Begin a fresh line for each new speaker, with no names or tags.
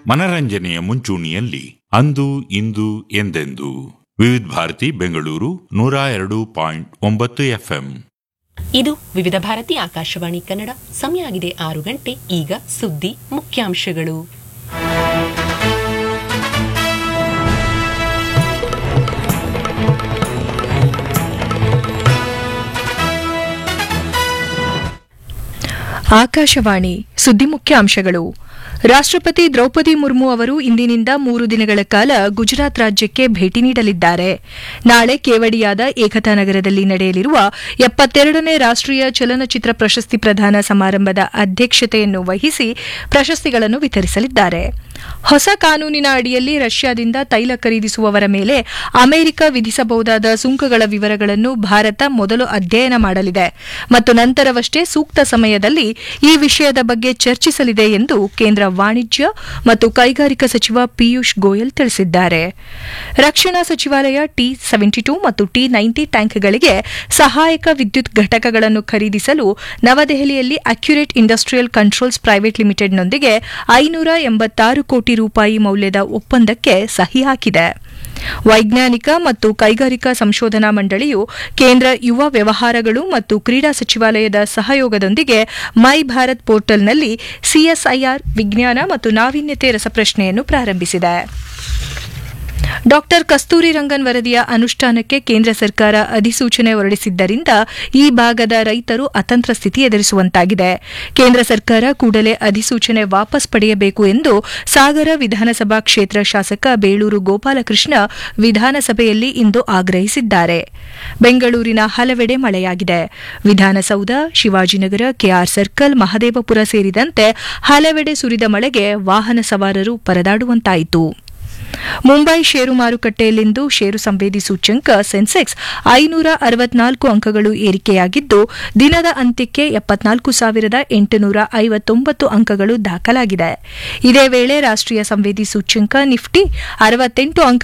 ಮನರಂಜನೆಯ ಮುಂಚೂಣಿಯಲ್ಲಿ ಅಂದು ಇಂದು ಎಂದೆಂದು ವಿವಿಧ ಭಾರತಿ ಬೆಂಗಳೂರು ನೂರ ಎರಡು ಪಾಯಿಂಟ್ ಒಂಬತ್ತು ಎಫ್ಎಂ
ಇದು ವಿವಿಧ ಭಾರತಿ ಆಕಾಶವಾಣಿ ಕನ್ನಡ ಸಮಯ ಆಗಿದೆ ಆರು ಗಂಟೆ ಈಗ ಸುದ್ದಿ ಮುಖ್ಯಾಂಶಗಳು
ಆಕಾಶವಾಣಿ ಸುದ್ದಿ ಮುಖ್ಯಾಂಶಗಳು ರಾಷ್ಟ್ರಪತಿ ದ್ರೌಪದಿ ಮುರ್ಮು ಅವರು ಇಂದಿನಿಂದ ಮೂರು ದಿನಗಳ ಕಾಲ ಗುಜರಾತ್ ರಾಜ್ಯಕ್ಕೆ ಭೇಟಿ ನೀಡಲಿದ್ದಾರೆ ನಾಳೆ ಕೇವಡಿಯಾದ ಏಕತಾ ನಗರದಲ್ಲಿ ನಡೆಯಲಿರುವ ಎಪ್ಪತ್ತೆರಡನೇ ರಾಷ್ಟ್ರೀಯ ಚಲನಚಿತ್ರ ಪ್ರಶಸ್ತಿ ಪ್ರದಾನ ಸಮಾರಂಭದ ಅಧ್ಯಕ್ಷತೆಯನ್ನು ವಹಿಸಿ ಪ್ರಶಸ್ತಿಗಳನ್ನು ವಿತರಿಸಲಿದ್ದಾರೆ ಹೊಸ ಕಾನೂನಿನ ಅಡಿಯಲ್ಲಿ ರಷ್ಯಾದಿಂದ ತೈಲ ಖರೀದಿಸುವವರ ಮೇಲೆ ಅಮೆರಿಕ ವಿಧಿಸಬಹುದಾದ ಸುಂಕಗಳ ವಿವರಗಳನ್ನು ಭಾರತ ಮೊದಲು ಅಧ್ಯಯನ ಮಾಡಲಿದೆ ಮತ್ತು ನಂತರವಷ್ಟೇ ಸೂಕ್ತ ಸಮಯದಲ್ಲಿ ಈ ವಿಷಯದ ಬಗ್ಗೆ ಚರ್ಚಿಸಲಿದೆ ಎಂದು ಕೇಂದ್ರ ವಾಣಿಜ್ಯ ಮತ್ತು ಕೈಗಾರಿಕಾ ಸಚಿವ ಪಿಯೂಷ್ ಗೋಯಲ್ ತಿಳಿಸಿದ್ದಾರೆ ರಕ್ಷಣಾ ಸಚಿವಾಲಯ ಟಿ ಸೆವೆಂಟಿ ಟೂ ಮತ್ತು ಟಿ ನೈಂಟಿ ಟ್ಯಾಂಕ್ಗಳಿಗೆ ಸಹಾಯಕ ವಿದ್ಯುತ್ ಘಟಕಗಳನ್ನು ಖರೀದಿಸಲು ನವದೆಹಲಿಯಲ್ಲಿ ಅಕ್ಯುರೇಟ್ ಇಂಡಸ್ಟ್ರಿಯಲ್ ಕಂಟ್ರೋಲ್ಸ್ ಪ್ರೈವೇಟ್ ಲಿಮಿಟೆಡ್ನೊಂದಿಗೆ ಐನೂರ ಎಂಬತ್ತಾರು ಕೋಟಿ ರೂಪಾಯಿ ಮೌಲ್ಯದ ಒಪ್ಪಂದಕ್ಕೆ ಸಹಿ ಹಾಕಿದೆ ವೈಜ್ಞಾನಿಕ ಮತ್ತು ಕೈಗಾರಿಕಾ ಸಂಶೋಧನಾ ಮಂಡಳಿಯು ಕೇಂದ್ರ ಯುವ ವ್ಯವಹಾರಗಳು ಮತ್ತು ಕ್ರೀಡಾ ಸಚಿವಾಲಯದ ಸಹಯೋಗದೊಂದಿಗೆ ಮೈ ಭಾರತ್ ಪೋರ್ಟಲ್ನಲ್ಲಿ ಸಿಎಸ್ಐಆರ್ ವಿಜ್ಞಾನ ಮತ್ತು ನಾವೀನ್ಯತೆ ರಸಪ್ರಶ್ನೆಯನ್ನು ಪ್ರಾರಂಭಿಸಿದೆ ಡಾ ಕಸ್ತೂರಿ ರಂಗನ್ ವರದಿಯ ಅನುಷ್ಠಾನಕ್ಕೆ ಕೇಂದ್ರ ಸರ್ಕಾರ ಅಧಿಸೂಚನೆ ಹೊರಡಿಸಿದ್ದರಿಂದ ಈ ಭಾಗದ ರೈತರು ಅತಂತ್ರ ಸ್ಥಿತಿ ಎದುರಿಸುವಂತಾಗಿದೆ ಕೇಂದ್ರ ಸರ್ಕಾರ ಕೂಡಲೇ ಅಧಿಸೂಚನೆ ವಾಪಸ್ ಪಡೆಯಬೇಕು ಎಂದು ಸಾಗರ ವಿಧಾನಸಭಾ ಕ್ಷೇತ್ರ ಶಾಸಕ ಬೇಳೂರು ಗೋಪಾಲಕೃಷ್ಣ ವಿಧಾನಸಭೆಯಲ್ಲಿ ಇಂದು ಆಗ್ರಹಿಸಿದ್ದಾರೆ ಬೆಂಗಳೂರಿನ ಹಲವೆಡೆ ಮಳೆಯಾಗಿದೆ ವಿಧಾನಸೌಧ ಶಿವಾಜಿನಗರ ಕೆಆರ್ ಸರ್ಕಲ್ ಮಹದೇವಪುರ ಸೇರಿದಂತೆ ಹಲವೆಡೆ ಸುರಿದ ಮಳೆಗೆ ವಾಹನ ಸವಾರರು ಪರದಾಡುವಂತಾಯಿತು ಮುಂಬೈ ಷೇರು ಮಾರುಕಟ್ಟೆಯಲ್ಲಿಂದು ಷೇರು ಸಂವೇದಿ ಸೂಚ್ಯಂಕ ಸೆನ್ಸೆಕ್ಸ್ ಐನೂರ ಅರವತ್ನಾಲ್ಕು ಅಂಕಗಳು ಏರಿಕೆಯಾಗಿದ್ದು ದಿನದ ಅಂತ್ಯಕ್ಕೆ ಎಪ್ಪತ್ನಾಲ್ಕು ಸಾವಿರದ ಎಂಟುನೂರ ಐವತ್ತೊಂಬತ್ತು ಅಂಕಗಳು ದಾಖಲಾಗಿದೆ ಇದೇ ವೇಳೆ ರಾಷ್ಟ್ರೀಯ ಸಂವೇದಿ ಸೂಚ್ಯಂಕ ನಿಫ್ಟಿ ಅರವತ್ತೆಂಟು ಅಂಕ